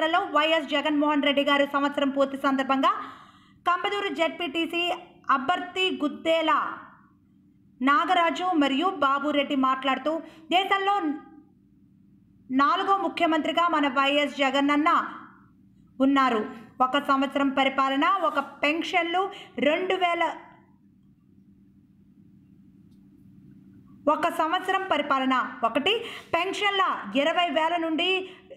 కార్యక్రమంలో వైఎస్ జగన్మోహన్ రెడ్డి గారు సంవత్సరం పూర్తి సందర్భంగా కంబదూరు జెడ్పీటీసీ అభ్యర్థి గుద్దేల నాగరాజు మరియు బాబురెడ్డి మాట్లాడుతూ దేశంలో నాలుగో ముఖ్యమంత్రిగా మన వైఎస్ జగనన్న ఉన్నారు ఒక సంవత్సరం పరిపాలన ఒక పెన్షన్లు రెండు వేల ఒక సంవత్సరం పరిపాలన ఒకటి పెన్షన్ల ఇరవై వేల నుండి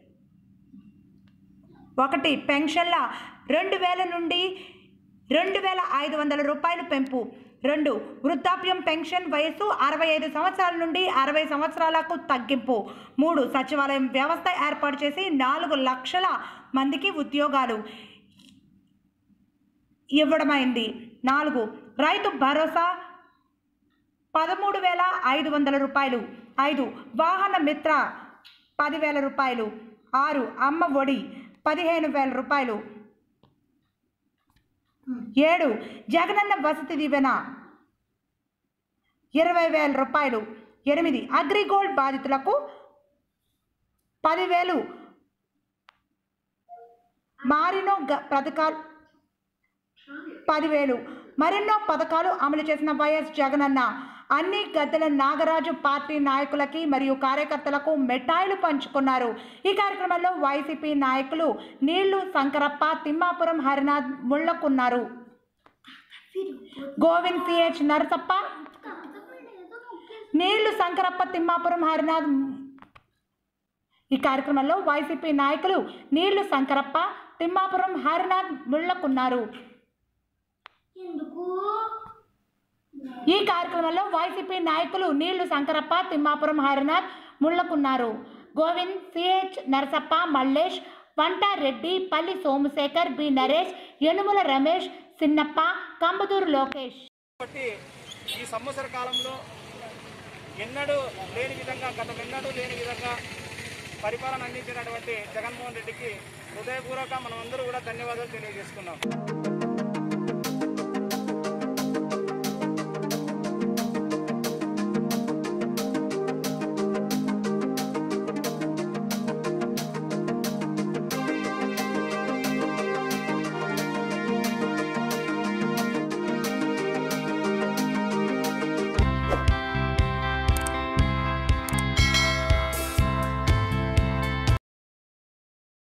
ఒకటి పెన్షన్ల రెండు వేల నుండి రెండు వేల ఐదు వందల రూపాయలు పెంపు రెండు వృద్ధాప్యం పెన్షన్ వయసు అరవై ఐదు సంవత్సరాల నుండి అరవై సంవత్సరాలకు తగ్గింపు మూడు సచివాలయం వ్యవస్థ ఏర్పాటు చేసి నాలుగు లక్షల మందికి ఉద్యోగాలు ఇవ్వడమైంది నాలుగు రైతు భరోసా పదమూడు వేల ఐదు వందల రూపాయలు ఐదు వాహన మిత్ర పదివేల రూపాయలు ఆరు అమ్మ ఒడి పదిహేను వేల రూపాయలు ఏడు జగనన్న వసతి దీవెన ఇరవై వేల రూపాయలు ఎనిమిది అగ్రిగోల్డ్ బాధితులకు పదివేలు మారినో గ- పథకాలు పదివేలు మరెన్నో పథకాలు అమలు చేసిన వైఎస్ జగనన్న అన్ని గద్దెల నాగరాజు పార్టీ నాయకులకి మరియు కార్యకర్తలకు మిఠాయిలు పంచుకున్నారు ఈ కార్యక్రమంలో వైసీపీ నాయకులు నీళ్లు శంకరప్ప తిమ్మాపురం హరినాథ్ ముళ్ళకున్నారు గోవింద్ సిహెచ్ నరసప్ప నీళ్లు శంకరప్ప తిమ్మాపురం హరినాథ్ ఈ కార్యక్రమంలో వైసీపీ నాయకులు నీళ్లు శంకరప్ప తిమ్మాపురం హరినాథ్ ముళ్ళకున్నారు ఎందుకు ఈ కార్యక్రమంలో వైసీపీ నాయకులు నీళ్లు శంకరప్ప తిమ్మాపురం హరినాథ్ ముళ్ళకున్నారు గోవింద్ సిహెచ్ నరసప్ప మల్లేష్ వంటారెడ్డి పల్లి సోమశేఖర్ బి నరేష్ యనుమల రమేష్ సిన్నప్ప కంబదూరు లోకేష్ కాబట్టి ఈ సంవత్సర కాలంలో ఎన్నడూ లేని విధంగా గతమెన్నడూ లేని విధంగా పరిపాలన అందించినటువంటి జగన్మోహన్ రెడ్డికి హృదయపూర్వక మనమందరూ కూడా ధన్యవాదాలు తెలియజేసుకున్నాం